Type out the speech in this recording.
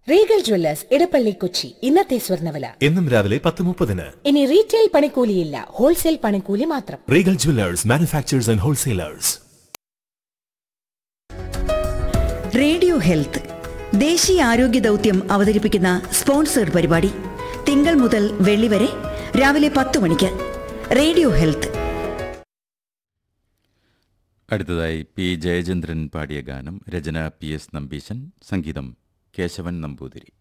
Regal Jewellers Edappally Kochi ഇന്നത്തെ സ്വർണ്ണവില എന്നും രാവിലെ പത്ത് മുപ്പതിന് ഇനി റീറ്റെയിൽ പണിക്കൂലിയില്ല ഹോൾസെയിൽ പണിക്കൂലി മാത്രം Regal jewellers manufacturers and wholesalers radio health ദേശീയ ആരോഗ്യ ദൗത്യം അവതരിപ്പിക്കുന്ന സ്പോൺസേഡ് പരിപാടി തിങ്കൾ മുതൽ വെള്ളി വരെ രാവിലെ പത്ത് മണിക്ക് റേഡിയോ ഹെൽത്ത് അടുത്തതായി പി ജയചന്ദ്രൻ പാടിയ ഗാനം രചന പി എസ് നമ്പീശൻ സംഗീതം കേശവൻ നമ്പൂതിരി